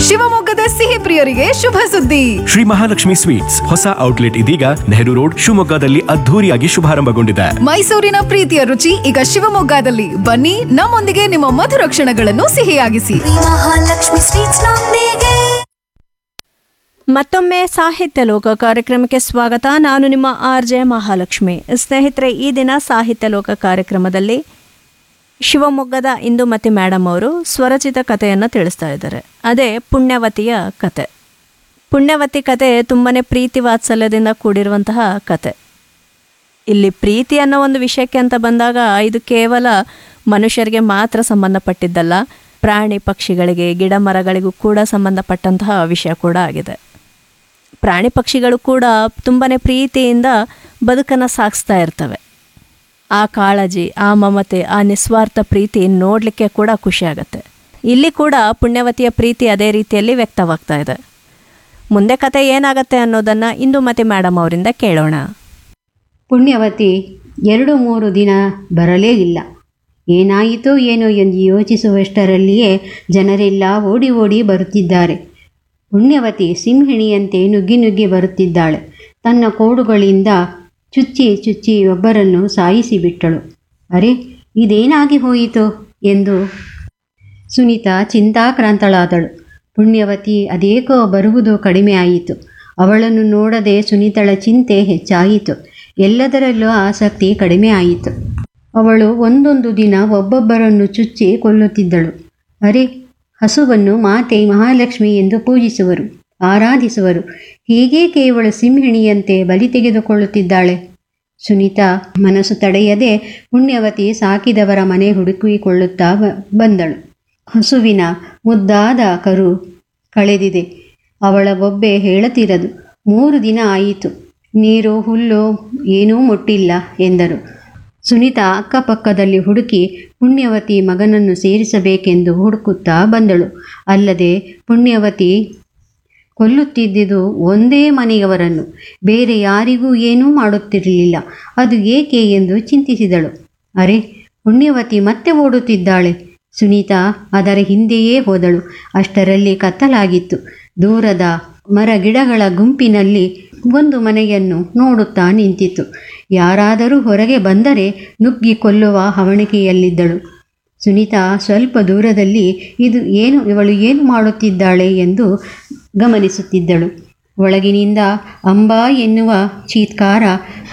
ಶಿವಮೊಗ್ಗದ ಸಿಹಿ ಪ್ರಿಯರಿಗೆ ಶುಭ ಸುದ್ದಿ ಶ್ರೀ ಮಹಾಲಕ್ಷ್ಮಿ ಸ್ವೀಟ್ಸ್ ಹೊಸ ಔಟ್ಲೆಟ್ ಇದೀಗ ನೆಹರು ರೋಡ್ ಶಿವಮೊಗ್ಗದಲ್ಲಿ ಅದ್ಧೂರಿಯಾಗಿ ಶುಭಾರಂಭಗೊಂಡಿದೆ ಮೈಸೂರಿನ ಪ್ರೀತಿಯ ರುಚಿ ಈಗ ಶಿವಮೊಗ್ಗದಲ್ಲಿ ಬನ್ನಿ ನಮ್ಮೊಂದಿಗೆ ನಿಮ್ಮ ಮಧುರ ಕ್ಷಣಗಳನ್ನು ಸಿಹಿಯಾಗಿಸಿ ಮಹಾಲಕ್ಷ್ಮಿ ಸ್ವೀಟ್ಸ್ ನೊಂದಿಗೆ ಮತ್ತೊಮ್ಮೆ ಸಾಹಿತ್ಯ ಲೋಕ ಕಾರ್ಯಕ್ರಮಕ್ಕೆ ಸ್ವಾಗತ ನಾನು ನಿಮ್ಮ ಆರ್ ಜೆ ಮಹಾಲಕ್ಷ್ಮಿ ಸ್ನೇಹಿತರೆ ಈ ದಿನ ಸಾಹಿತ್ಯ ಲೋಕ ಕಾರ್ಯಕ್ರಮದಲ್ಲಿ ಶಿವಮೊಗ್ಗದ ಇಂದುಮತಿ ಮೇಡಮ್ ಅವರು ಸ್ವರಚಿತ ಕಥೆಯನ್ನು ತಿಳಿಸ್ತಾ ಇದ್ದಾರೆ ಅದೇ ಪುಣ್ಯವತಿಯ ಕತೆ ಪುಣ್ಯವತಿ ಕತೆ ತುಂಬಾ ಪ್ರೀತಿ ವಾತ್ಸಲ್ಯದಿಂದ ಕೂಡಿರುವಂತಹ ಕತೆ ಇಲ್ಲಿ ಪ್ರೀತಿ ಅನ್ನೋ ಒಂದು ವಿಷಯಕ್ಕೆ ಅಂತ ಬಂದಾಗ ಇದು ಕೇವಲ ಮನುಷ್ಯರಿಗೆ ಮಾತ್ರ ಸಂಬಂಧಪಟ್ಟಿದ್ದಲ್ಲ ಪ್ರಾಣಿ ಪಕ್ಷಿಗಳಿಗೆ ಗಿಡ ಮರಗಳಿಗೂ ಕೂಡ ಸಂಬಂಧಪಟ್ಟಂತಹ ವಿಷಯ ಕೂಡ ಆಗಿದೆ ಪ್ರಾಣಿ ಪಕ್ಷಿಗಳು ಕೂಡ ತುಂಬಾ ಪ್ರೀತಿಯಿಂದ ಬದುಕನ್ನು ಸಾಗಿಸ್ತಾ ಇರ್ತವೆ ಆ ಕಾಳಜಿ ಆ ಮಮತೆ ಆ ನಿಸ್ವಾರ್ಥ ಪ್ರೀತಿ ನೋಡಲಿಕ್ಕೆ ಕೂಡ ಖುಷಿ ಆಗುತ್ತೆ ಇಲ್ಲಿ ಕೂಡ ಪುಣ್ಯವತಿಯ ಪ್ರೀತಿ ಅದೇ ರೀತಿಯಲ್ಲಿ ವ್ಯಕ್ತವಾಗ್ತಾ ಇದೆ ಮುಂದೆ ಕತೆ ಏನಾಗತ್ತೆ ಅನ್ನೋದನ್ನು ಇಂದು ಮತ್ತೆ ಮೇಡಮ್ ಅವರಿಂದ ಕೇಳೋಣ ಪುಣ್ಯವತಿ ಎರಡು ಮೂರು ದಿನ ಬರಲೇ ಇಲ್ಲ ಏನಾಯಿತೋ ಏನೋ ಎಂದು ಯೋಚಿಸುವಷ್ಟರಲ್ಲಿಯೇ ಜನರೆಲ್ಲ ಓಡಿ ಓಡಿ ಬರುತ್ತಿದ್ದಾರೆ ಪುಣ್ಯವತಿ ಸಿಂಹಿಣಿಯಂತೆ ನುಗ್ಗಿ ನುಗ್ಗಿ ಬರುತ್ತಿದ್ದಾಳೆ ತನ್ನ ಕೋಡುಗಳಿಂದ ಚುಚ್ಚಿ ಚುಚ್ಚಿ ಒಬ್ಬರನ್ನು ಸಾಯಿಸಿಬಿಟ್ಟಳು ಅರೆ ಇದೇನಾಗಿ ಹೋಯಿತು ಎಂದು ಸುನೀತಾ ಚಿಂತಾಕ್ರಾಂತಳಾದಳು ಪುಣ್ಯವತಿ ಅದೇಕೋ ಬರುವುದು ಕಡಿಮೆ ಆಯಿತು ಅವಳನ್ನು ನೋಡದೆ ಸುನೀತಳ ಚಿಂತೆ ಹೆಚ್ಚಾಯಿತು ಎಲ್ಲದರಲ್ಲೂ ಆಸಕ್ತಿ ಕಡಿಮೆ ಆಯಿತು ಅವಳು ಒಂದೊಂದು ದಿನ ಒಬ್ಬೊಬ್ಬರನ್ನು ಚುಚ್ಚಿ ಕೊಲ್ಲುತ್ತಿದ್ದಳು ಅರೆ ಹಸುವನ್ನು ಮಾತೆ ಮಹಾಲಕ್ಷ್ಮಿ ಎಂದು ಪೂಜಿಸುವರು ಆರಾಧಿಸುವರು ಹೀಗೆ ಕೇವಲ ಸಿಂಹಿಣಿಯಂತೆ ಬಲಿ ತೆಗೆದುಕೊಳ್ಳುತ್ತಿದ್ದಾಳೆ ಸುನೀತಾ ಮನಸ್ಸು ತಡೆಯದೆ ಪುಣ್ಯವತಿ ಸಾಕಿದವರ ಮನೆ ಹುಡುಕಿಕೊಳ್ಳುತ್ತಾ ಬ- ಬಂದಳು ಹಸುವಿನ ಮುದ್ದಾದ ಕರು ಕಳೆದಿದೆ ಅವಳ ಬೊಬ್ಬೆ ಹೇಳತಿರದು ಮೂರು ದಿನ ಆಯಿತು ನೀರು ಹುಲ್ಲು ಏನೂ ಮುಟ್ಟಿಲ್ಲ ಎಂದರು ಸುನೀತಾ ಅಕ್ಕಪಕ್ಕದಲ್ಲಿ ಹುಡುಕಿ ಪುಣ್ಯವತಿ ಮಗನನ್ನು ಸೇರಿಸಬೇಕೆಂದು ಹುಡುಕುತ್ತಾ ಬಂದಳು ಅಲ್ಲದೆ ಪುಣ್ಯವತಿ ಕೊಲ್ಲುತ್ತಿದ್ದುದು ಒಂದೇ ಮನೆಯವರನ್ನು ಬೇರೆ ಯಾರಿಗೂ ಏನೂ ಮಾಡುತ್ತಿರಲಿಲ್ಲ ಅದು ಏಕೆ ಎಂದು ಚಿಂತಿಸಿದಳು ಅರೆ ಪುಣ್ಯವತಿ ಮತ್ತೆ ಓಡುತ್ತಿದ್ದಾಳೆ ಸುನೀತಾ ಅದರ ಹಿಂದೆಯೇ ಹೋದಳು ಅಷ್ಟರಲ್ಲಿ ಕತ್ತಲಾಗಿತ್ತು ದೂರದ ಮರ ಗಿಡಗಳ ಗುಂಪಿನಲ್ಲಿ ಒಂದು ಮನೆಯನ್ನು ನೋಡುತ್ತಾ ನಿಂತಿತು ಯಾರಾದರೂ ಹೊರಗೆ ಬಂದರೆ ನುಗ್ಗಿ ಕೊಲ್ಲುವ ಹವಣಿಕೆಯಲ್ಲಿದ್ದಳು ಸುನೀತಾ ಸ್ವಲ್ಪ ದೂರದಲ್ಲಿ ಇದು ಏನು ಇವಳು ಏನು ಮಾಡುತ್ತಿದ್ದಾಳೆ ಎಂದು ಗಮನಿಸುತ್ತಿದ್ದಳು ಒಳಗಿನಿಂದ ಅಂಬಾ ಎನ್ನುವ ಚೀತ್ಕಾರ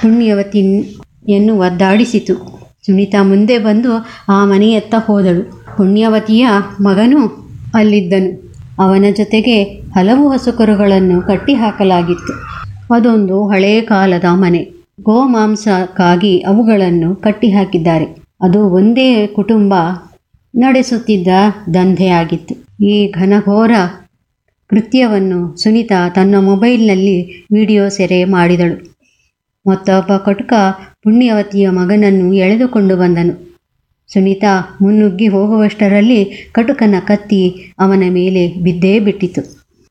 ಪುಣ್ಯವತಿಯನ್ನು ಒದ್ದಾಡಿಸಿತು ಸುನೀತಾ ಮುಂದೆ ಬಂದು ಆ ಮನೆಯತ್ತ ಹೋದಳು ಪುಣ್ಯವತಿಯ ಮಗನು ಅಲ್ಲಿದ್ದನು ಅವನ ಜೊತೆಗೆ ಹಲವು ಹಸುಕರುಗಳನ್ನು ಕಟ್ಟಿಹಾಕಲಾಗಿತ್ತು ಅದೊಂದು ಹಳೆಯ ಕಾಲದ ಮನೆ ಗೋಮಾಂಸಕ್ಕಾಗಿ ಅವುಗಳನ್ನು ಕಟ್ಟಿಹಾಕಿದ್ದಾರೆ ಅದು ಒಂದೇ ಕುಟುಂಬ ನಡೆಸುತ್ತಿದ್ದ ದಂಧೆಯಾಗಿತ್ತು ಈ ಘನಘೋರ ಕೃತ್ಯವನ್ನು ಸುನೀತಾ ತನ್ನ ಮೊಬೈಲ್ನಲ್ಲಿ ವಿಡಿಯೋ ಸೆರೆ ಮಾಡಿದಳು ಮತ್ತೊಬ್ಬ ಕಟುಕ ಪುಣ್ಯವತಿಯ ಮಗನನ್ನು ಎಳೆದುಕೊಂಡು ಬಂದನು ಸುನೀತಾ ಮುನ್ನುಗ್ಗಿ ಹೋಗುವಷ್ಟರಲ್ಲಿ ಕಟುಕನ ಕತ್ತಿ ಅವನ ಮೇಲೆ ಬಿದ್ದೇ ಬಿಟ್ಟಿತು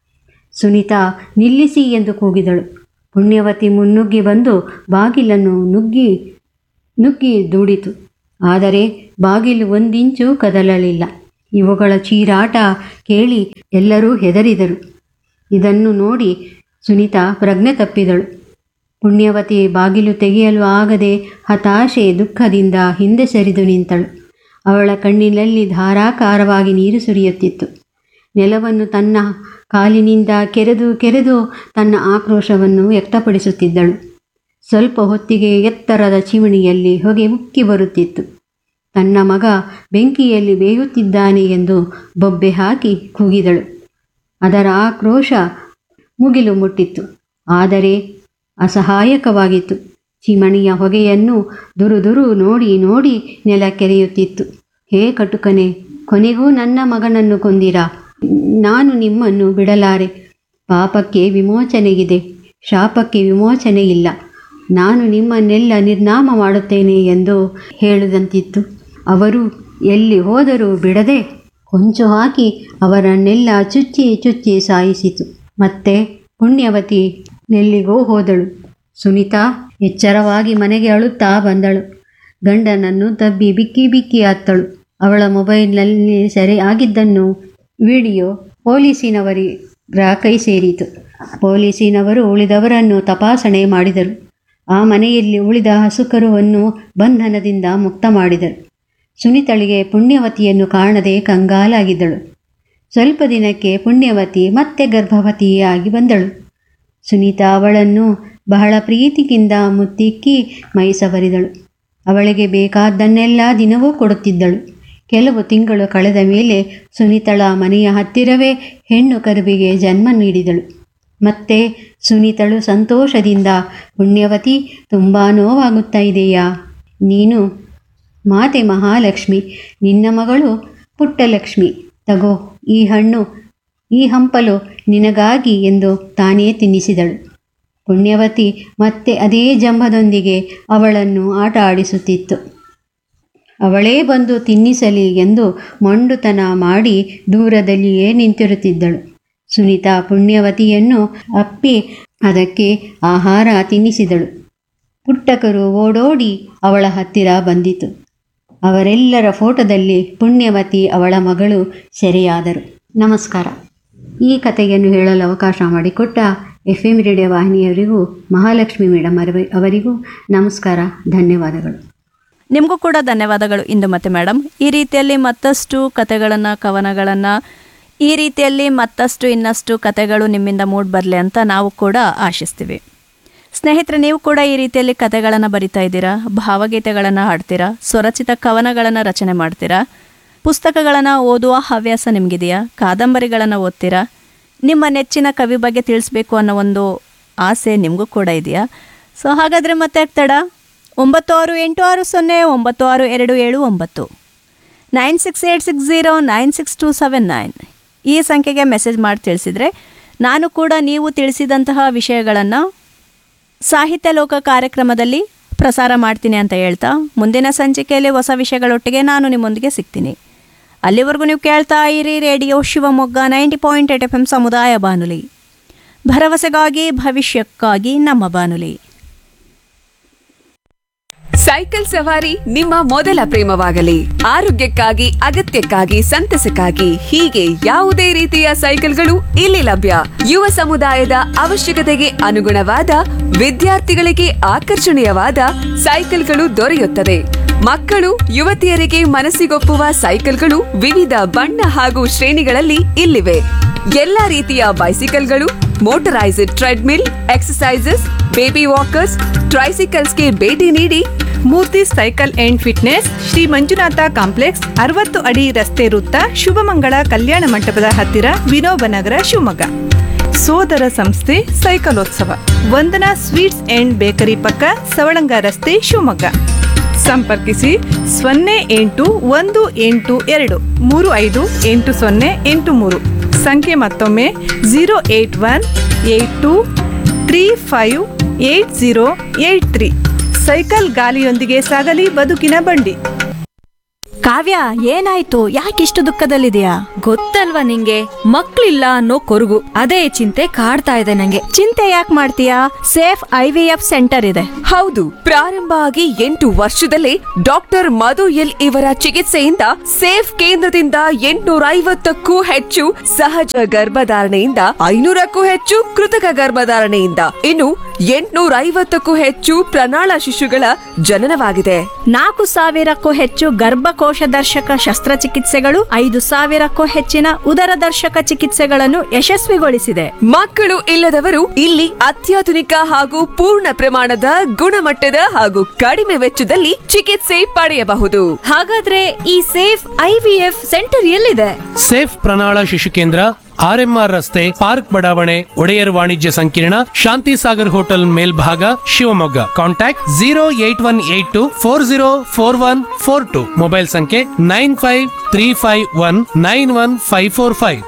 ಸುನೀತಾ ನಿಲ್ಲಿಸಿ ಎಂದು ಕೂಗಿದಳು ಪುಣ್ಯವತಿ ಮುನ್ನುಗ್ಗಿ ಬಂದು ಬಾಗಿಲನ್ನು ನುಗ್ಗಿ ನುಗ್ಗಿ ದೂಡಿತು ಆದರೆ ಬಾಗಿಲು ಒಂದಿಂಚು ಕದಲಲಿಲ್ಲ ಇವುಗಳ ಚೀರಾಟ ಕೇಳಿ ಎಲ್ಲರೂ ಹೆದರಿದರು ಇದನ್ನು ನೋಡಿ ಸುನೀತಾ ಪ್ರಜ್ಞೆ ತಪ್ಪಿದಳು ಪುಣ್ಯವತಿ ಬಾಗಿಲು ತೆಗೆಯಲು ಆಗದೆ ಹತಾಶೆ ದುಃಖದಿಂದ ಹಿಂದೆ ಸರಿದು ನಿಂತಳು ಅವಳ ಕಣ್ಣಿನಲ್ಲಿ ಧಾರಾಕಾರವಾಗಿ ನೀರು ಸುರಿಯುತ್ತಿತ್ತು ನೆಲವನ್ನು ತನ್ನ ಕಾಲಿನಿಂದ ಕೆರೆದು ಕೆರೆದು ತನ್ನ ಆಕ್ರೋಶವನ್ನು ವ್ಯಕ್ತಪಡಿಸುತ್ತಿದ್ದಳು ಸ್ವಲ್ಪ ಹೊತ್ತಿಗೆ ಎತ್ತರದ ಚಿಮಣಿಯಲ್ಲಿ ಹೊಗೆ ಉಕ್ಕಿ ಬರುತ್ತಿತ್ತು ತನ್ನ ಮಗ ಬೆಂಕಿಯಲ್ಲಿ ಬೇಯುತ್ತಿದ್ದಾನೆ ಎಂದು ಬೊಬ್ಬೆ ಹಾಕಿ ಕೂಗಿದಳು ಅದರ ಆಕ್ರೋಶ ಮುಗಿಲು ಮುಟ್ಟಿತ್ತು ಆದರೆ ಅಸಹಾಯಕವಾಗಿತ್ತು ಚಿಮಣಿಯ ಹೊಗೆಯನ್ನು ದುರುದುರು ನೋಡಿ ನೋಡಿ ನೆಲ ಕೆರೆಯುತ್ತಿತ್ತು ಹೇ ಕಟುಕನೆ ಕೊನೆಗೂ ನನ್ನ ಮಗನನ್ನು ಕೊಂದಿರಾ ನಾನು ನಿಮ್ಮನ್ನು ಬಿಡಲಾರೆ ಪಾಪಕ್ಕೆ ವಿಮೋಚನೆಗಿದೆ ಶಾಪಕ್ಕೆ ವಿಮೋಚನೆ ಇಲ್ಲ ನಾನು ನಿಮ್ಮನ್ನೆಲ್ಲ ನಿರ್ನಾಮ ಮಾಡುತ್ತೇನೆ ಎಂದು ಹೇಳುದಂತಿತ್ತು ಅವರು ಎಲ್ಲಿ ಹೋದರೂ ಬಿಡದೆ ಕೊಂಚು ಹಾಕಿ ಅವರನ್ನೆಲ್ಲ ಚುಚ್ಚಿ ಚುಚ್ಚಿ ಸಾಯಿಸಿತು ಮತ್ತೆ ಪುಣ್ಯವತಿ ನೆಲ್ಲಿಗೋ ಹೋದಳು ಸುನೀತಾ ಎಚ್ಚರವಾಗಿ ಮನೆಗೆ ಅಳುತ್ತಾ ಬಂದಳು ಗಂಡನನ್ನು ತಬ್ಬಿ ಬಿಕ್ಕಿ ಬಿಕ್ಕಿ ಅತ್ತಳು ಅವಳ ಮೊಬೈಲ್ನಲ್ಲಿ ಸೆರೆ ಆಗಿದ್ದನ್ನು ವಿಡಿಯೋ ಪೊಲೀಸಿನವರ ಕೈ ಸೇರಿತು ಪೊಲೀಸಿನವರು ಉಳಿದವರನ್ನು ತಪಾಸಣೆ ಮಾಡಿದರು ಆ ಮನೆಯಲ್ಲಿ ಉಳಿದ ಹಸುಕರುವನ್ನು ಬಂಧನದಿಂದ ಮುಕ್ತ ಮಾಡಿದರು ಸುನಿತಳಿಗೆ ಪುಣ್ಯವತಿಯನ್ನು ಕಾಣದೆ ಕಂಗಾಲಾಗಿದ್ದಳು ಸ್ವಲ್ಪ ದಿನಕ್ಕೆ ಪುಣ್ಯವತಿ ಮತ್ತೆ ಗರ್ಭವತಿಯಾಗಿ ಬಂದಳು ಸುನೀತಾ ಅವಳನ್ನು ಬಹಳ ಪ್ರೀತಿಯಿಂದ ಮುತ್ತಿಕ್ಕಿ ಮೈ ಸವರಿದಳು ಅವಳಿಗೆ ಬೇಕಾದ್ದನ್ನೆಲ್ಲ ದಿನವೂ ಕೊಡುತ್ತಿದ್ದಳು ಕೆಲವು ತಿಂಗಳು ಕಳೆದ ಮೇಲೆ ಸುನೀತಳ ಮನೆಯ ಹತ್ತಿರವೇ ಹೆಣ್ಣು ಕರುವಿಗೆ ಜನ್ಮ ನೀಡಿದಳು ಮತ್ತೆ ಸುನೀತಳು ಸಂತೋಷದಿಂದ ಪುಣ್ಯವತಿ ತುಂಬ ನೋವಾಗುತ್ತಾ ಇದೆಯಾ ನೀನು ಮಾತೆ ಮಹಾಲಕ್ಷ್ಮಿ ನಿನ್ನ ಮಗಳು ಪುಟ್ಟಲಕ್ಷ್ಮಿ ತಗೋ ಈ ಹಣ್ಣು ಈ ಹಂಪಲು ನಿನಗಾಗಿ ಎಂದು ತಾನೇ ತಿನ್ನಿಸಿದಳು ಪುಣ್ಯವತಿ ಮತ್ತೆ ಅದೇ ಜಂಬದೊಂದಿಗೆ ಅವಳನ್ನು ಆಟ ಆಡಿಸುತ್ತಿತ್ತು ಅವಳೇ ಬಂದು ತಿನ್ನಿಸಲಿ ಎಂದು ಮೊಂಡುತನ ಮಾಡಿ ದೂರದಲ್ಲಿಯೇ ನಿಂತಿರುತ್ತಿದ್ದಳು ಸುನೀತಾ ಪುಣ್ಯವತಿಯನ್ನು ಅಪ್ಪಿ ಅದಕ್ಕೆ ಆಹಾರ ತಿನ್ನಿಸಿದಳು ಪುಟ್ಟಕರು ಓಡೋಡಿ ಅವಳ ಹತ್ತಿರ ಬಂದಿತು ಅವರೆಲ್ಲರ ಫೋಟೋದಲ್ಲಿ ಪುಣ್ಯವತಿ ಅವಳ ಮಗಳು ಸೆರೆಯಾದರು ನಮಸ್ಕಾರ ಈ ಕಥೆಯನ್ನು ಹೇಳಲು ಅವಕಾಶ ಮಾಡಿಕೊಟ್ಟ ಎಫ್ ಎಂ ರೇಡಿಯೋ ವಾಹಿನಿಯವರಿಗೂ ಮಹಾಲಕ್ಷ್ಮಿ ಮೇಡಮ್ ಅವರಿ- ಅವರಿಗೂ ನಮಸ್ಕಾರ ಧನ್ಯವಾದಗಳು ನಿಮಗೂ ಕೂಡ ಧನ್ಯವಾದಗಳು ಇಂದು ಮತ್ತೆ ಮೇಡಮ್ ಈ ರೀತಿಯಲ್ಲಿ ಮತ್ತಷ್ಟು ಕತೆಗಳನ್ನು ಕವನಗಳನ್ನು ಈ ರೀತಿಯಲ್ಲಿ ಮತ್ತಷ್ಟು ಇನ್ನಷ್ಟು ಕತೆಗಳು ನಿಮ್ಮಿಂದ ಮೂಡಿ ಬರಲಿ ಅಂತ ನಾವು ಕೂಡ ಆಶಿಸ್ತೀವಿ ಸ್ನೇಹಿತರೆ ನೀವು ಕೂಡ ಈ ರೀತಿಯಲ್ಲಿ ಕತೆಗಳನ್ನು ಬರಿತಾ ಇದ್ದೀರಾ ಭಾವಗೀತೆಗಳನ್ನು ಹಾಡ್ತೀರಾ ಸ್ವರಚಿತ ಕವನಗಳನ್ನು ರಚನೆ ಮಾಡ್ತೀರಾ ಪುಸ್ತಕಗಳನ್ನು ಓದುವ ಹವ್ಯಾಸ ನಿಮಗಿದೆಯಾ ಕಾದಂಬರಿಗಳನ್ನು ಓದ್ತೀರಾ ನಿಮ್ಮ ನೆಚ್ಚಿನ ಕವಿ ಬಗ್ಗೆ ತಿಳಿಸ್ಬೇಕು ಅನ್ನೋ ಒಂದು ಆಸೆ ನಿಮಗೂ ಕೂಡ ಇದೆಯಾ ಸೊ ಹಾಗಾದರೆ ಮತ್ತೆ ತಡ ಒಂಬತ್ತು ಆರು ಎಂಟು ಆರು ಸೊನ್ನೆ ಒಂಬತ್ತು ಆರು ಎರಡು ಏಳು ಒಂಬತ್ತು nine six eight six zero nine six two seven nine ಈ ಸಂಖ್ಯೆಗೆ ಮೆಸೇಜ್ ಮಾಡಿ ತಿಳಿಸಿದರೆ ನಾನು ಕೂಡ ನೀವು ತಿಳಿಸಿದಂತಹ ವಿಷಯಗಳನ್ನು ಸಾಹಿತ್ಯ ಲೋಕ ಕಾರ್ಯಕ್ರಮದಲ್ಲಿ ಪ್ರಸಾರ ಮಾಡ್ತೀನಿ ಅಂತ ಹೇಳ್ತಾ ಮುಂದಿನ ಸಂಚಿಕೆಯಲ್ಲಿ ಹೊಸ ವಿಷಯಗಳೊಟ್ಟಿಗೆ ನಾನು ನಿಮ್ಮೊಂದಿಗೆ ಸಿಗ್ತೀನಿ ಅಲ್ಲಿವರೆಗೂ ನೀವು ಕೇಳ್ತಾ ಇರಿ radio Shivamogga ninety point eight F M ಸಮುದಾಯ ಬಾನುಲಿ ಭರವಸೆಗಾಗಿ ಭವಿಷ್ಯಕ್ಕಾಗಿ ನಮ್ಮ ಬಾನುಲಿ ಸೈಕಲ್ ಸವಾರಿ ನಿಮ್ಮ ಮೊದಲ ಪ್ರೇಮವಾಗಲಿ ಆರೋಗ್ಯಕ್ಕಾಗಿ ಅಗತ್ಯಕ್ಕಾಗಿ ಸಂತಸಕ್ಕಾಗಿ ಹೀಗೆ ಯಾವುದೇ ರೀತಿಯ ಸೈಕಲ್ಗಳು ಇಲ್ಲಿ ಲಭ್ಯ ಯುವ ಸಮುದಾಯದ ಅವಶ್ಯಕತೆಗೆ ಅನುಗುಣವಾದ ವಿದ್ಯಾರ್ಥಿಗಳಿಗೆ ಆಕರ್ಷಣೀಯವಾದ ಸೈಕಲ್ಗಳು ದೊರೆಯುತ್ತದೆ ಮಕ್ಕಳು ಯುವತಿಯರಿಗೆ ಮನಸ್ಸಿಗೊಪ್ಪುವ ಸೈಕಲ್ಗಳು ವಿವಿಧ ಬಣ್ಣ ಹಾಗೂ ಶ್ರೇಣಿಗಳಲ್ಲಿ ಇಲ್ಲಿವೆ ಎಲ್ಲಾ ರೀತಿಯ ಬೈಸಿಕಲ್ಗಳು motorised treadmill exercises baby walkers ಟ್ರೈಸಿಕಲ್ಸ್ಗೆ ಭೇಟಿ ನೀಡಿ Murthy cycle and fitness Shri Manjunatha complex ಅರವತ್ತು ಅಡಿ ರಸ್ತೆ ವೃತ್ತ ಶುಭಮಂಗಳ ಕಲ್ಯಾಣ ಮಂಟಪದ ಹತ್ತಿರ ವಿನೋಬನಗರ ಶಿವಮೊಗ್ಗ ಸೋದರ ಸಂಸ್ಥೆ ಸೈಕಲೋತ್ಸವ ವಂದನಾ ಸ್ವೀಟ್ಸ್ ಅಂಡ್ ಬೇಕರಿ ಪಕ್ಕ ಸವಳಂಗ ರಸ್ತೆ ಶಿವಮೊಗ್ಗ ಸಂಪರ್ಕಿಸಿ ಸೊನ್ನೆ ಎಂಟು ಒಂದು ಎಂಟು ಎರಡು ಮೂರು ಐದು ಎಂಟು ಸೊನ್ನೆ ಎಂಟು ಮೂರು ಸಂಖ್ಯೆ ಮತ್ತೊಮ್ಮೆ zero eight one eight two three five eight zero eight three cycle ಗಾಲಿಯೊಂದಿಗೆ ಸಾಗಲಿ ಬದುಕಿನ ಬಂಡಿ ಕಾವ್ಯ ಏನಾಯ್ತು ಯಾಕಿಷ್ಟು ದುಃಖದಲ್ಲಿದೆಯಾ ಗೊತ್ತಲ್ವಾ ನಿಂಗೆ ಮಕ್ಳಿಲ್ಲ ಅನ್ನೋ ಕೊರಗು ಅದೇ ಚಿಂತೆ ಕಾಡ್ತಾ ಇದೆ ನಂಗೆ ಚಿಂತೆ ಯಾಕೆ ಮಾಡ್ತೀಯಾ safe I V F centre ಇದೆ ಹೌದು ಪ್ರಾರಂಭ ಆಗಿ ಎಂಟು ವರ್ಷದಲ್ಲೇ ಡಾಕ್ಟರ್ ಮಧು ಎಲ್ ಇವರ ಚಿಕಿತ್ಸೆಯಿಂದ ಸೇಫ್ ಕೇಂದ್ರದಿಂದ ಎಂಟುನೂರ ಐವತ್ತಕ್ಕೂ ಹೆಚ್ಚು ಸಹಜ ಗರ್ಭಧಾರಣೆಯಿಂದ ಐನೂರಕ್ಕೂ ಹೆಚ್ಚು ಕೃತಕ ಗರ್ಭಧಾರಣೆಯಿಂದ ಇನ್ನು ಎಂಟುನೂರ ಐವತ್ತಕ್ಕೂ ಹೆಚ್ಚು ಪ್ರಣಾಳ ಶಿಶುಗಳ ಜನನವಾಗಿದೆ ನಾಲ್ಕು ಸಾವಿರಕ್ಕೂ ಹೆಚ್ಚು ಗರ್ಭಕೋಶ ದರ್ಶಕ ಶಸ್ತ್ರಚಿಕಿತ್ಸೆಗಳು ಐದು ಸಾವಿರಕ್ಕೂ ಹೆಚ್ಚಿನ ಉದರ ದರ್ಶಕ ಚಿಕಿತ್ಸೆಗಳನ್ನು ಯಶಸ್ವಿಗೊಳಿಸಿದೆ ಮಕ್ಕಳು ಇಲ್ಲದವರು ಇಲ್ಲಿ ಅತ್ಯಾಧುನಿಕ ಹಾಗೂ ಪೂರ್ಣ ಪ್ರಮಾಣದ ಗುಣಮಟ್ಟದ ಹಾಗೂ ಕಡಿಮೆ ವೆಚ್ಚದಲ್ಲಿ ಚಿಕಿತ್ಸೆ ಪಡೆಯಬಹುದು ಹಾಗಾದ್ರೆ ಈ safe I V F centre ಎಲ್ಲಿದೆ ಸೇಫ್ ಪ್ರಣಾಳ ಶಿಶು ಕೇಂದ್ರ ಆರ್ಎಂಆರ್ ರಸ್ತೆ ಪಾರ್ಕ್ ಬಡಾವಣೆ ಒಡೆಯರ್ ವಾಣಿಜ್ಯ ಸಂಕೀರ್ಣ ಶಾಂತಿ ಸಾಗರ್ ಹೋಟೆಲ್ ಮೇಲ್ಭಾಗ Shivamogga contact zero eight one eight two four zero four one four two mobile ಸಂಖ್ಯೆ nine five three five one nine one five four five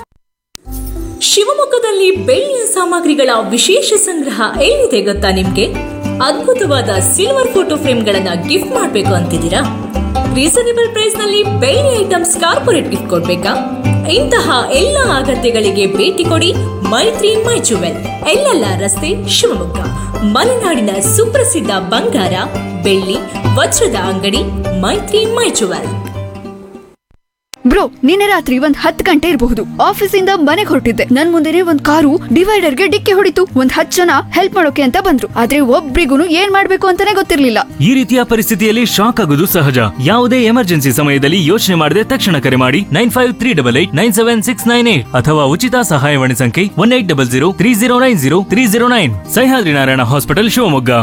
ಶಿವಮೊಗ್ಗದಲ್ಲಿ ಬೆಳ್ಳಿಯ ಸಾಮಗ್ರಿಗಳ ವಿಶೇಷ ಸಂಗ್ರಹ ಎಲ್ಲಿದೆ ಗೊತ್ತಾ ನಿಮ್ಗೆ ಅದ್ಭುತವಾದ ಸಿಲ್ವರ್ ಫೋಟೋ ಫ್ರೇಮ್ಗಳನ್ನ ಗಿಫ್ಟ್ ಮಾಡ್ಬೇಕು ಅಂತಿದ್ದೀರಾ ರೀಸನೇಬಲ್ ಪ್ರೈಸ್ ನಲ್ಲಿ ಬೆಳ್ಳಿ ಐಟಮ್ಸ್ ಕಾರ್ಪೊರೇಟ್ ಗಿಫ್ಟ್ ಕೊಡ್ಬೇಕಾ ಇಂತಹ ಎಲ್ಲ ಅಗತ್ಯಗಳಿಗೆ ಭೇಟಿ ಕೊಡಿ ಮೈತ್ರಿ ಮೈ ಜುವೆಲ್ ಎಲ್ಲೆಲ್ಲ ರಸ್ತೆ ಶಿವಮೊಗ್ಗ ಮಲೆನಾಡಿನ ಸುಪ್ರಸಿದ್ಧ ಬಂಗಾರ ಬೆಳ್ಳಿ ವಜ್ರದ ಅಂಗಡಿ ಮೈತ್ರಿ ಮೈ ಜುವೆಲ್ ಬ್ರೋ ನಿನ್ನೆ ರಾತ್ರಿ ಒಂದ್ ಹತ್ ಗಂಟೆ ಇರಬಹುದು ಆಫೀಸಿಂದ ಮನೆಗೆ ಹೊರಟಿದ್ದೆ ನನ್ ಮುಂದೆನೆ ಒಂದ್ ಕಾರು ಡಿವೈಡರ್ಗೆ ಡಿಕ್ಕಿ ಹೊಡಿತು ಒಂದ್ ಹತ್ ಜನ ಹೆಲ್ಪ್ ಮಾಡೋಕೆ ಅಂತ ಬಂದ್ರು ಆದ್ರೆ ಒಬ್ರಿಗೂ ಏನ್ ಮಾಡ್ಬೇಕು ಅಂತಾನೆ ಗೊತ್ತಿರ್ಲಿಲ್ಲ ಈ ರೀತಿಯ ಪರಿಸ್ಥಿತಿಯಲ್ಲಿ ಶಾಕ್ ಆಗುವುದು ಸಹಜ ಯಾವುದೇ ಎಮರ್ಜೆನ್ಸಿ ಸಮಯದಲ್ಲಿ ಯೋಚನೆ ಮಾಡದೆ ತಕ್ಷಣ ಕರೆ ಮಾಡಿ nine five three double eight nine seven six nine eight ಅಥವಾ ಉಚಿತ ಸಹಾಯವಾಣಿ ಸಂಖ್ಯೆ one eight double zero three zero nine zero three zero nine Sahyadri Narayana hospital Shivamogga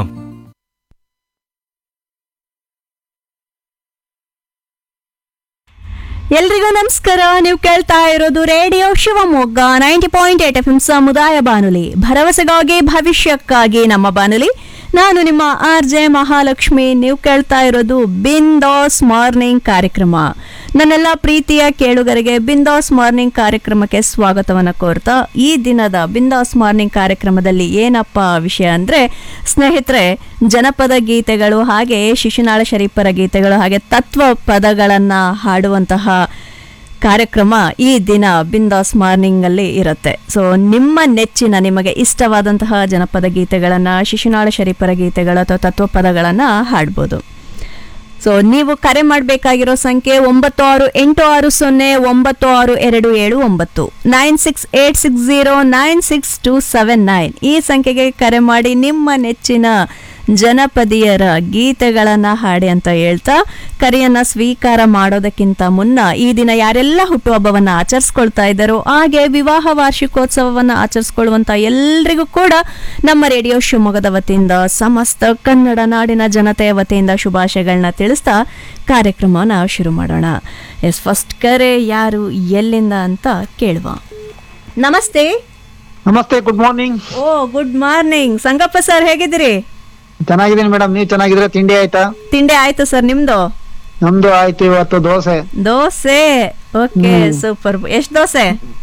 ಎಲ್ರಿಗೂ ನಮಸ್ಕಾರ ನೀವು ಕೇಳ್ತಾ ಇರೋದು radio Shivamogga ninety point eight F M ಸಮುದಾಯ ಬಾನುಲಿ ಭರವಸೆಗಾಗಿ ಭವಿಷ್ಯಕ್ಕಾಗಿ ನಮ್ಮ ಬಾನುಲಿ ನಾನು ನಿಮ್ಮ ಆರ್ ಜೆ ಮಹಾಲಕ್ಷ್ಮಿ ನೀವು ಕೇಳ್ತಾ ಇರೋದು ಬಿಂದಾಸ್ ಮಾರ್ನಿಂಗ್ ಕಾರ್ಯಕ್ರಮ ನನ್ನೆಲ್ಲ ಪ್ರೀತಿಯ ಕೇಳುಗರಿಗೆ ಬಿಂದಾಸ್ ಮಾರ್ನಿಂಗ್ ಕಾರ್ಯಕ್ರಮಕ್ಕೆ ಸ್ವಾಗತವನ್ನು ಕೋರ್ತಾ ಈ ದಿನದ ಬಿಂದಾಸ್ ಮಾರ್ನಿಂಗ್ ಕಾರ್ಯಕ್ರಮದಲ್ಲಿ ಏನಪ್ಪ ವಿಷಯ ಅಂದರೆ ಸ್ನೇಹಿತರೆ ಜನಪದ ಗೀತೆಗಳು ಹಾಗೆ ಶಿಶುನಾಳ ಶರೀಫರ ಗೀತೆಗಳು ಹಾಗೆ ತತ್ವ ಪದಗಳನ್ನು ಹಾಡುವಂತಹ ಕಾರ್ಯಕ್ರಮ ಈ ದಿನ ಬಿಂದಾಸ್ ಮಾರ್ನಿಂಗಲ್ಲಿ ಇರುತ್ತೆ ಸೊ ನಿಮ್ಮ ನೆಚ್ಚಿನ ನಿಮಗೆ ಇಷ್ಟವಾದಂತಹ ಜನಪದ ಗೀತೆಗಳನ್ನು ಶಿಶುನಾಳ ಶರೀಫರ ಗೀತೆಗಳು ಅಥವಾ ತತ್ವಪದಗಳನ್ನು ಹಾಡ್ಬೋದು ಸೊ ನೀವು ಕರೆ ಮಾಡಬೇಕಾಗಿರೋ ಸಂಖ್ಯೆ ಒಂಬತ್ತು ಆರು ಎಂಟು ಆರು ಸೊನ್ನೆ ಒಂಬತ್ತು ಆರು ಎರಡು ಏಳು ಒಂಬತ್ತು nine six eight six zero nine six two seven nine ಈ ಸಂಖ್ಯೆಗೆ ಕರೆ ಮಾಡಿ ನಿಮ್ಮ ನೆಚ್ಚಿನ ಜನಪದೀಯರ ಗೀತೆಗಳನ್ನು ಹಾಡಿ ಅಂತ ಹೇಳ್ತಾ ಕರೆಯನ್ನು ಸ್ವೀಕಾರ ಮಾಡೋದಕ್ಕಿಂತ ಮುನ್ನ ಈ ದಿನ ಯಾರೆಲ್ಲ ಹುಟ್ಟುಹಬ್ಬವನ್ನು ಆಚರಿಸ್ಕೊಳ್ತಾ ಇದ್ದಾರೋ ಹಾಗೆ ವಿವಾಹ ವಾರ್ಷಿಕೋತ್ಸವವನ್ನು ಆಚರಿಸ್ಕೊಳ್ಳುವಂಥ ಎಲ್ರಿಗೂ ಕೂಡ ನಮ್ಮ ರೇಡಿಯೋ ಶಿವಮೊಗ್ಗದ ವತಿಯಿಂದ ಸಮಸ್ತ ಕನ್ನಡ ನಾಡಿನ ಜನತೆಯ ವತಿಯಿಂದ ಶುಭಾಶಯಗಳನ್ನ ತಿಳಿಸ್ತಾ ಕಾರ್ಯಕ್ರಮವನ್ನು ಶುರು ಮಾಡೋಣ ಎಸ್ ಫಸ್ಟ್ ಕರೆ ಯಾರು ಎಲ್ಲಿಂದ ಅಂತ ಕೇಳುವ ನಮಸ್ತೆ ನಮಸ್ತೆ good morning oh good morning Sangappa sir ಹೇಗಿದ್ದೀರಿ ಚೆನ್ನಾಗಿದ್ದೀನಿ ಮೇಡಮ್ ನೀವ್ ಚೆನ್ನಾಗಿದ್ರೆ ತಿಂಡಿ ಆಯ್ತಾ ತಿಂಡಿ ಆಯ್ತು ಸರ್ ನಿಮ್ದು ನಮ್ದು ಆಯ್ತು ಇವತ್ತು dosa dosa okay hmm. Super ಎಷ್ಟ್ ದೋಸೆ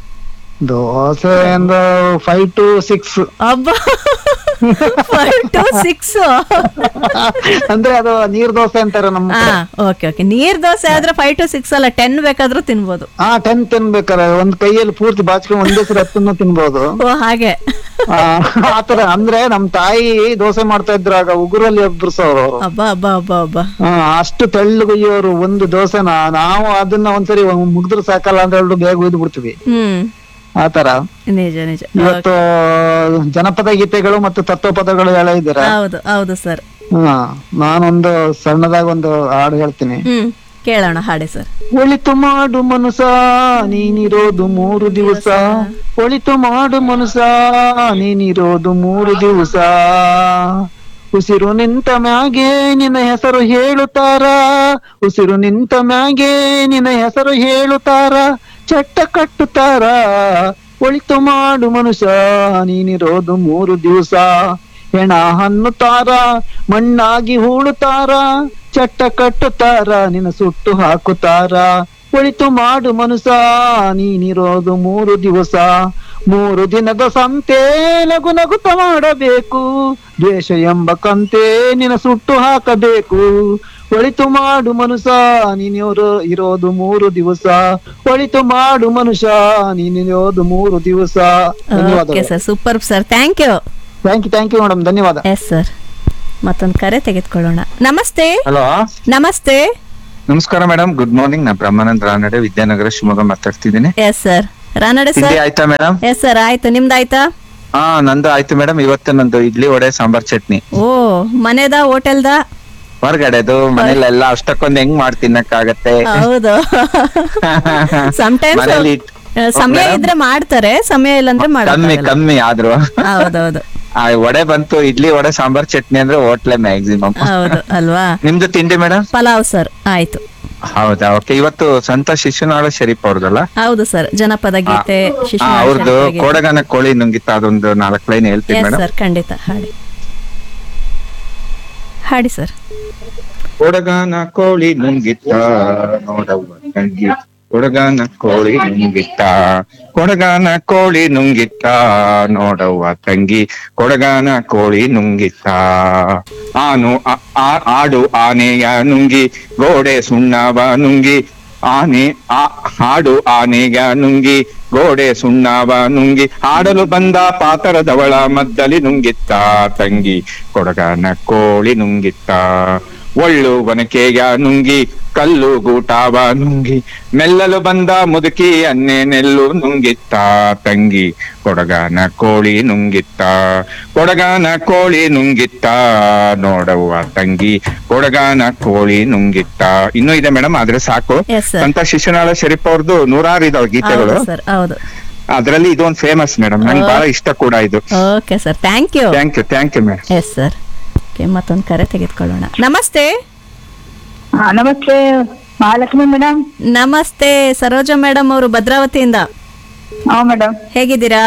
ದೋಸೆ ಒಂದು ಫೈವ್ ಟು ಸಿಕ್ಸ್ ಅಬ್ಬಾ ಟು ಸಿಕ್ಸ್ ಅಂದ್ರೆ ಅದು ನೀರ್ ದೋಸೆ ಅಂತಾರೆ ನಮ್ಮ ಹಾ ಓಕೆ ಓಕೆ ನೀರ್ ದೋಸೆ ಆದ್ರೆ ಫೈವ್ ಟು ಸಿಕ್ಸ್ ಅಲ್ಲ ಟೆನ್ ಬೇಕಾದ್ರೂ ತಿನ್ಬೋದು ಹಾ ಟೆನ್ ತಿನ್ಬೇಕಾರೆ ಒಂದ್ ಕೈಯಲ್ಲಿ ಪೂರ್ತಿ ಬಾಚ್ಕೊಂಡು ಒಂದೇ ಸರಿ ಹತ್ತನ್ನು ತಿನ್ಬೋದು ಓ ಹಾಗೆ ಆ, ಆತರ ಅಂದ್ರೆ ನಮ್ ತಾಯಿ ದೋಸೆ ಮಾಡ್ತಾ ಇದ್ರು ಆಗ ಉಗುರಲ್ಲಿ ಎಬ್ಬರ್ಸೋರು ಅವರು ಅಬ್ಬಾ ಅಬ್ಬಾ ಅಬ್ಬಾ ಅಬ್ಬಾ ಅಷ್ಟು ತೆಳ್ಳಗುಯ್ಯೋರು ಒಂದು ದೋಸೆನ ನಾವು ಅದನ್ನ ಒಂದ್ಸರಿ ಮುಗಿದ್ರೆ ಸಾಕಲ್ಲ ಅಂತ ಹೇಳ್ಬಿಟ್ಟು ಬೇಗ ಉಯ್ದು ಬಿಡ್ತೀವಿ ಹ್ಮ್ ಆತರ ನಿಜ ನಿಜ ಇವತ್ತು ಜನಪದ ಗೀತೆಗಳು ಮತ್ತು ತತ್ವಪದಗಳು ಹೇಳಿದ್ದೀರಾ ಹೌದು ಹೌದು ಸರ್ ಹಾ ನಾನೊಂದು ಸಣ್ಣದಾಗಿ ಒಂದು ಹಾಡು ಹೇಳ್ತೀನಿ ಹ್ಮ್ ಕೇಳೋಣ ಹಾಡಿ ಸರ್ ಒಳಿತು ಮಾಡು ಮನುಸ ನೀನಿರೋದು ಮೂರು ದಿವಸ ಒಳಿತು ಮಾಡು ಮನುಸ ನೀನಿರೋದು ಮೂರು ದಿವಸ ಉಸಿರು ನಿಂತ ಮ್ಯಾಗೆ ನಿನ್ನ ಹೆಸರು ಹೇಳುತ್ತಾರ ಉಸಿರು ನಿಂತ ಮ್ಯಾಗೆ ನಿನ್ನ ಹೆಸರು ಹೇಳುತ್ತಾರ ಚಟ್ಟ ಕಟ್ಟುತ್ತಾರ ಒಳಿತು ಮಾಡು ಮನುಷ್ಯ ನೀನಿರೋದು ಮೂರು ದಿವಸ ಹೆಣ ಹನ್ನುತ್ತಾರ ಮಣ್ಣಾಗಿ ಹೂಳುತ್ತಾರ ಚಟ್ಟ ಕಟ್ಟುತ್ತಾರ ನಿನ್ನ ಸುಟ್ಟು ಹಾಕುತ್ತಾರ ಒಳಿತು ಮಾಡು ಮನುಷ್ಯ ನೀನಿರೋದು ಮೂರು ದಿವಸ ಮೂರು ದಿನದ ಸಂತೆ ನಗು ನಗುತ್ತ ಮಾಡಬೇಕು ದ್ವೇಷ ಎಂಬ ಕಂತೆ ನಿನ್ನ ಸುಟ್ಟು ಹಾಕಬೇಕು ಒಳಿತು ಮಾಡು ಮನುಷ್ಯ ನೀನಿರೋ ಇರೋದು ಮೂರು ದಿವಸ ಒಳಿತು ಮಾಡು ಮನುಷ್ಯ ನೀನಿರೋದು ಮೂರು ದಿವಸ ಓಕೆ ಧನ್ಯವಾದಗಳು sir super sir thank you thank you thank you madam ಧನ್ಯವಾದ ಎಸ್ ಸರ್ ಮತ್ತೊಂದು ಕರೆ ತೆಗೆದುಕೊಳ್ಳೋಣ ನಮಸ್ತೆ ಹಲೋ ನಮಸ್ತೆ ನಮಸ್ಕಾರ ಮೇಡಮ್ ಗುಡ್ ಮಾರ್ನಿಂಗ್ ನಾ ಬ್ರಹ್ಮಾನಂದ್ ರಾನಡೆ ವಿದ್ಯಾನಗರ ಶಿವಮೊಗ್ಗ ಮಾತಾಡ್ತಿದ್ದೀನಿ ಎಸ್ ಸರ್ ರಾನಡೆ ತಿಂಡಿ ಸರ್ ಆಯ್ತಾ ಮೇಡಮ್ ಎಸ್ ಸರ್ ಆಯ್ತು ನಿಮ್ದಾಯ್ತಾ ಹಾ ನಂದು ಆಯ್ತು ಮೇಡಮ್ ಇವತ್ತು ನಂದು ಇಡ್ಲಿ ವಡೆ ಸಾಂಬಾರ್ ಚಟ್ನಿ ಓ ಮನೆದ ಹೋಟೆಲ್ದ ಹೊರಗಡೆದು ಮನೇಲೆಲ್ಲ ಅಷ್ಟಕ್ಕೊಂದ್ ಹೆಂಗ್ ಮಾಡಿ ತಿನ್ನಕ್ಕಾಗತ್ತೆ ಹೌದು ಸಮಟೈಮ್ಸ್ ಮನೇಲಿ ಇಟ್- ಸಮಯ ಮೇಡಮ್? ಇದ್ರೆ ಮಾಡ್ತಾರೆ ಸಮಯ ಇಲ್ಲ ಅಂದ್ರೆ ಕಮ್ಮಿ ಮಾಡಲ್ಲ ಕಮ್ಮಿ ಆದ್ರು ಹೌದೌದು ಆ ವಡೆ ಬಂತು ಇಡ್ಲಿ ವಡೆ ಸಾಂಬಾರ್ ಚಟ್ನಿ ಅಂದ್ರೆ ಹೋಟ್ಲೆ ಮ್ಯಾಕ್ಸಿಮಮ್ ಹೌದು ಅಲ್ವಾ ನಿಮ್ದು ತಿಂಡಿ ಮೇಡಮ್ ಪಲಾವ್ ಸರ್ ಆಯ್ತು ಹೌದಾ ಓಕೆ ಇವತ್ತು ಸಂತ ಶಿಶುನಾಳ ಶರೀಫ್ ಅವ್ರದಲ್ಲ ಹೌದು ಸರ್ ಜನಪದ ಗೀತೆ ಆ, ಅವ್ರದ್ದು ಕೋಡಗನ ಕೋಳಿ ನುಂಗಿತ್ತ ಅದೊಂದು ನಾಲ್ಕು ಲೈನ್ ಹೇಳ್ತೀನಿ ಎಸ್ ಮೇಡಮ್ ಸರ್ ಖಂಡಿತ ಹಾಡಿ ಹಾಡಿ ಸರ್ ಕೊಡಗನ ಕೋಳಿ ನುಂಗಿತ್ತ ನೋಡವ್ವ ತಂಗಿ ಕೊಡಗನ ಕೋಳಿ ನುಂಗಿತ್ತ ಕೊಡಗನ ಕೋಳಿ ನುಂಗಿತ್ತ ನೋಡವ್ವ ತಂಗಿ ಕೊಡಗನ ಕೋಳಿ ನುಂಗಿತ್ತ ಆನು ಆ- ಆ- ಆಡು ಆನೆಯ ನುಂಗಿ ಗೋಡೆ ಸುಣ್ಣವ ನುಂಗಿ ಆನೆ ಆ ಹಾಡು ಆನೆಯ ನುಂಗಿ ಗೋಡೆ ಸುಣ್ಣವ ನುಂಗಿ ಹಾಡಲು ಬಂದ ಪಾತರದವಳ ಮದ್ದಲಿ ನುಂಗಿತ್ತ ತಂಗಿ ಕೊಡಗನ ಕೋಳಿ ನುಂಗಿತ್ತ ಒಳ್ಳು ಒನಕೆಯ ನುಂಗಿ ಕಲ್ಲು ಗೂಟಾವ ನುಂಗಿ ಮೆಲ್ಲಲು ಬಂದ ಮುದುಕಿ ಅನ್ನೇನೆಲ್ಲು ನುಂಗಿತ್ತ ತಂಗಿ ಕೊಡಗಾನ ಕೋಳಿ ನುಂಗಿತ್ತ ಕೊಡಗಾನ ಕೋಳಿ ನುಂಗಿತ್ತ ನೋಡವ್ವ ತಂಗಿ ಕೊಡಗಾನ ಕೋಳಿ ನುಂಗಿತ್ತ ಇನ್ನೂ ಇದೆ ಮೇಡಮ್ ಆದ್ರೆ ಸಾಕು Yes, sir. ಸಂತ ಶಿಶುನಾಳ ಶರೀಫ್ ಅವ್ರದ್ದು ನೂರಾರು ಇದಾವೆ ಗೀತೆಗಳು ಹೌದು ಸರ್ ಹೌದು ಅದ್ರಲ್ಲಿ ಇದೊಂದು ಫೇಮಸ್ ಮೇಡಮ್ ನಂಗೆ ಬಹಳ ಇಷ್ಟ ಕೂಡ ಇದು okay sir thank you thank you thank you madam yes sir okay ಮತ್ತೊಂದು ಕರೆ ತೆಗೆದುಕೊಳ್ಳೋಣ ನಮಸ್ತೆ ನಮಸ್ತೆ ಮಹಾಲಕ್ಷ್ಮಿ ಮೇಡಮ್ ನಮಸ್ತೆ ಸರೋಜ ಮೇಡಮ್ ಅವರು ಭದ್ರಾವತಿಯಿಂದ ಹಾ ಮೇಡಮ್ ಹೇಗಿದ್ದೀರಾ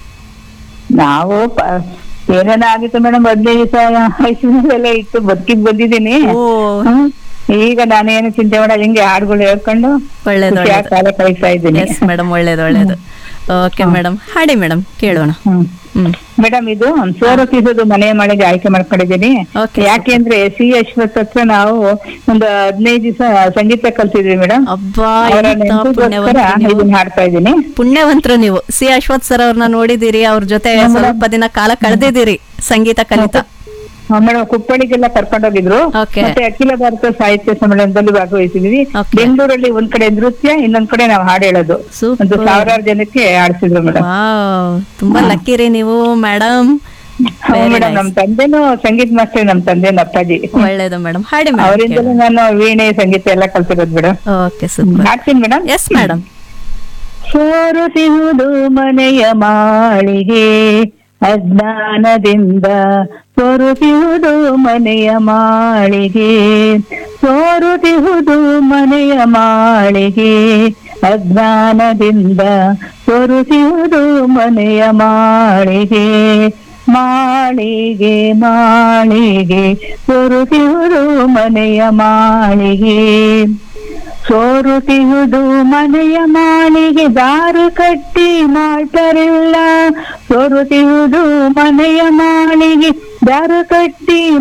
ನಾವು ಪ- ಏನೇನ ಆಗಿತ್ತು ಮೇಡಮ್ ಹದಿನೈದು ದಿವಸ ಎಲ್ಲ ಇತ್ತು ಬದುಕಿದ್ ಬಂದಿದ್ದೀನಿ ಹ್ಮ್. ಈಗ ನಾನೇನು ಚಿಂತೆ ಮಾಡಲ್ಲ ಹಿಂಗೆ ಹಾಡುಗಳು ಹೇಳ್ಕೊಂಡು ಒಳ್ಳೇದು ಖುಷಿಯಾಗಿ ಕಾಲ ಕಳಿಸ್ತಾ ಇದ್ದೀನಿ ಎಸ್ ಮೇಡಮ್ ಒಳ್ಳೇದು ಒಳ್ಳೇದು ಓಕೆ ಮೇಡಮ್ ಹಾಡಿ ಮೇಡಮ್ ಕೇಳೋಣ ಹ್ಮ್ ಮೇಡಮ್ ಇದು ಸೋರತಿಸೋದು ಮನೆ ಮಳೆಗೆ ಆಯ್ಕೆ ಮಾಡ್ಕೊಂಡಿದ್ದೀನಿ ಯಾಕೆಂದ್ರೆ ಸಿ ಅಶ್ವಥ್ ಹತ್ರ ನಾವು ಒಂದು ಹದಿನೈದು ದಿವಸ ಸಂಗೀತ ಕಲ್ತಿದ್ವಿ ಮೇಡಮ್ ಅವರ ಎಂತ ನೆನಪಿಗೋಸ್ಕರ ಪುಣ್ಯವಂತರು ನೀವು. ಇದನ್ನ ಹಾಡ್ತಾ ಇದ್ದೀನಿ ಪುಣ್ಯವಂತರು ನೀವು ಸಿ ಅಶ್ವಥ್ ಸರ್ ಅವ್ರನ್ನ ನೋಡಿದಿರಿ ಅವ್ರ ಜೊತೆ ಸ್ವಲ್ಪ ದಿನ ಕಾಲ ಕಳೆದಿದ್ದೀರಿ ಸಂಗೀತ ಕಲಿತಾ ಮೇಡಮ್ ಕುಪ್ಪಳಿಗೆಲ್ಲ ಕರ್ಕೊಂಡೋಗಿದ್ರು Okay. ಮತ್ತೆ ಅಖಿಲ ಭಾರತ ಸಾಹಿತ್ಯ ಸಮ್ಮೇಳನದಲ್ಲಿ ಭಾಗವಹಿಸಿದ್ವಿ ಬೆಂಗಳೂರಲ್ಲಿ ಒಂದ್ ಕಡೆ ನೃತ್ಯ ಇನ್ನೊಂದ್ ಕಡೆ ನಾವು ಹಾಡು ಹೇಳೋದು ಒಂದು ಸಾವಿರಾರು ಜನಕ್ಕೆ ಆಡಿಸಿದ್ರು ಮೇಡಮ್ ವಾವ್ ತುಂಬಾ ಲಕ್ಕಿ ರೀ ನೀವು ಮೇಡಮ್ ಮೇಡಮ್ ನಮ್ ತಂದೆನು ಸಂಗೀತ ಮಾಸ್ಟರ್ ನಮ್ ತಂದೆ ಅಪ್ಪಾಜಿ ಒಳ್ಳೇದು ಮೇಡಮ್ ಹಾಡಿ ಮೇಡಮ್ ಅವರಿಂದಲೂ ನಾನು ವೀಣೆ ಸಂಗೀತ ಎಲ್ಲ ಕಲ್ತಿರೋದು ಮೇಡಮ್ ಓಕೆ ಸೂಪರ್ ಹಾಡ್ತೀನಿ ಮೇಡಮ್ ಎಸ್ ಮೇಡಮ್ ಸೋರುತ್ತಿಹುದು ಮನೆಯ ಮಾಳಿಗೆ ಅಜ್ಞಾನದಿಂದ ಸೋರುತ್ತಿಹುದು ಮನೆಯ ಮಾಳಿಗೆ ಸೋರುತ್ತಿಹುದು ಮನೆಯ ಮಾಳಿಗೆ ಅಜ್ಞಾನದಿಂದ ಸೋರುತ್ತಿಹುದು ಮನೆಯ ಮಾಳಿಗೆ ಮಾಳಿಗೆ ಮಾಳಿಗೆ ಸೋರುತ್ತಿಹುದು ಮನೆಯ ಮಾಳಿಗೆ ಸೋರುತ್ತಿಹುದು ಮನೆಯ ಮಾಳಿಗೆ ದಾರು ಕಟ್ಟಿ ಮಾಡ್ತಾರಿಲ್ಲ ಸೋರುತ್ತಿಹುದು ಮನೆಯ ಮಾಳಿಗೆ ದಾರು ಕಟ್ಟಿ